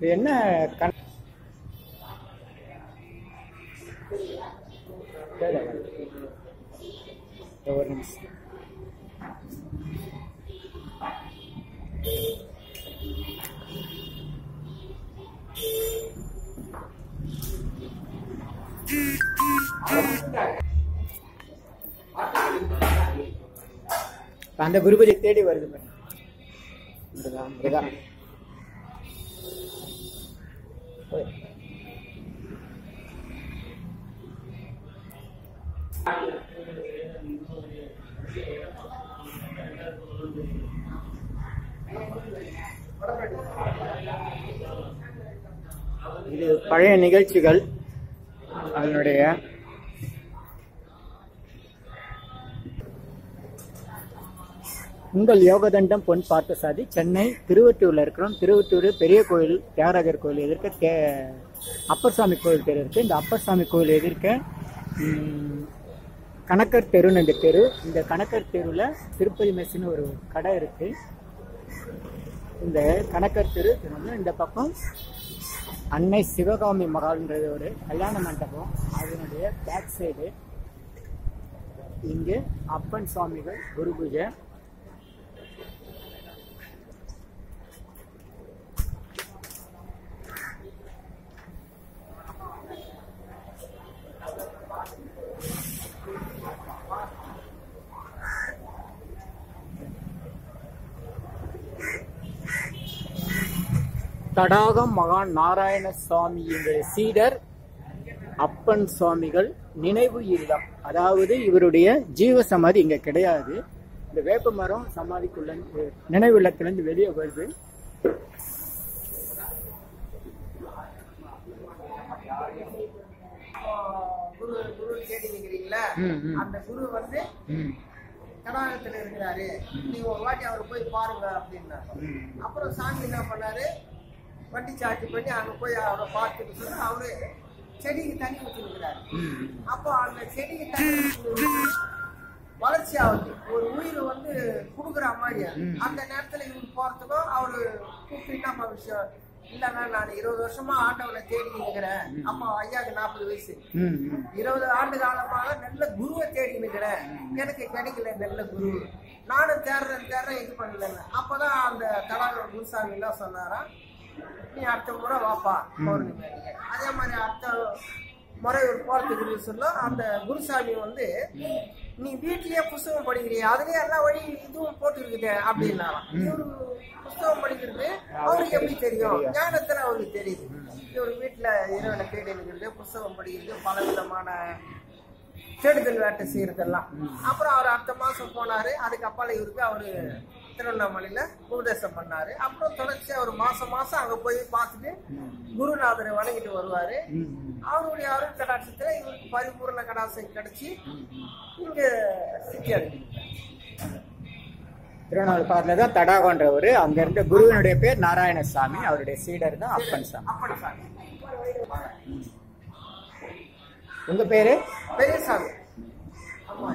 இது என்ன கண் சரி. இதோ ஒரு நிமிஷம் அந்த குருபதி தேடி வருது பாருங்க. மிருகா மிருகா போய். இது பழைய நிகழ்ச்சிகள் அதனுடைய உங்கள் யோகதண்டம் பொன் பார்த்தசாதி சென்னை திருவட்டூர்ல இருக்கிறோம் திருவட்டூர் பெரிய கோயில் தியாகராஜர் கோயில் எதிர்க்க தே அப்பர்சாமி கோயில் தெரு இருக்கு இந்த அப்பர்சாமி கோயில் எதிர்க்க ம், கணக்கர் தெருன்னு இந்த தெரு இந்த கணக்கர் தெருவில் திருப்பதி மெஸ்ஸுன்னு ஒரு கடை இருக்கு இந்த கணக்கர் தெரு திரும்ப இந்த பக்கம் அன்னை சிவகாமி மகால்ன்றது ஒரு கல்யாண மண்டபம் அதனுடைய பேக் சைடு இங்கே அப்பன் சுவாமிகள் குரு பூஜை தடாகம் மகான் நாராயண சுவாமியுடைய சீடர் அப்பன் சுவாமிகள் நினைவு இல்லம் அதாவது இவருடைய ஜீவ சமாதி இங்க கிடையாது இந்த வேப்ப மரம் சமாதிக்குள்ள இருந்து நினைவு இல்லத்துல இருந்து வெளியே வருது குரு குரு தேடி நிக்கிறீங்களா ம், ம். அந்த குரு வந்து ம், கடாகத்துல இருக்கிறாரு நீங்க ஒரு வாட்டி அவரை போய் பாருங்க அப்படின்னாரு ம். அப்புறம் சாமி என்ன பண்ணாரு வண்டி சார்ஜ் பண்ணி அங்க போய் அவரை பார்த்துட்டு சொன்னா அவரு செடிக்கு தண்ணி ஊற்றிருக்கிறாரு ம், அப்போ அந்த செடிக்கு தண்ணி ஊத்தி வளர்ச்சி ஆகுது ஒரு உயிர் வந்து குடுக்குற மாதிரி அது. ம். அந்த நேரத்துல இவரு போறதுக்கும் அவரு கூப்பிட்டு என்னப்பா விஷயம் இல்லைண்ணா நான் இருபது வருஷமா ஆண்டவனை தேடி நிற்கிறேன் அப்போ ஐயாவுக்கு நாற்பது வயசு ம், ம். இருபது ஆண்டு காலமாக நல்ல குருவை தேடி நிற்கிறேன் எனக்கு கிடைக்கல நல்ல குரு நானும் தேடுறேன் தேடுறேன் இது பண்ணலன்னு அப்பதான் அந்த தலாக குருசாமி எல்லாம் சொன்னாராம் நீ அடுத்த முறை வாப்பா பௌர்ணமி அன்னைக்கு." அதே மாதிரி அடுத்த முறை ஒரு போறதுக்கு சொல்ல அந்த குருசாமி வந்து நீ வீட்லயே புஸ்தகம் படிக்கிறிய அதுலயே எல்லா வழி இதுவும் போட்டு இருக்குது அப்படின்னாராம் இவரு புஸ்தகம் படிக்கிறது அவருக்கு எப்படி தெரியும் ஞானத்துல அவருக்கு தெரியுது இவர் வீட்டுல இறைவனை தேடி இருக்கிறது புஸ்தகம் படிக்கிறது பல விதமான தேடுதல் வேட்டை செய்யறதெல்லாம் அப்புறம் அவர் அடுத்த மாசம் போனாரு அதுக்கப்பால இவருக்கு அவரு திருவண்ணாமலையில உபதேசம் பண்ணாரு அப்புறம் தொடர்ச்சி அவர் மாசம் மாசம் அங்க போய் பார்த்துட்டு குருநாதரை வணங்கிட்டு வருவாரு ம், ம். அவருடைய அருள் கடாட்சத்துல இவருக்கு பரிபூர்ண கடாட்சம் கிடைச்சி இங்க சித்தி அடைஞ்சிருக்காரு திருவண்ணாமலை தான் தடாகன்றவர் அங்க இருந்த குருவினுடைய பேர் நாராயணசாமி அவருடைய சீடர் தான் அப்பன் சாமி அப்படி சாமி உங்க பேரு பெரியசாமி ஆமா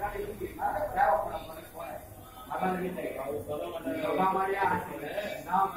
நீங்க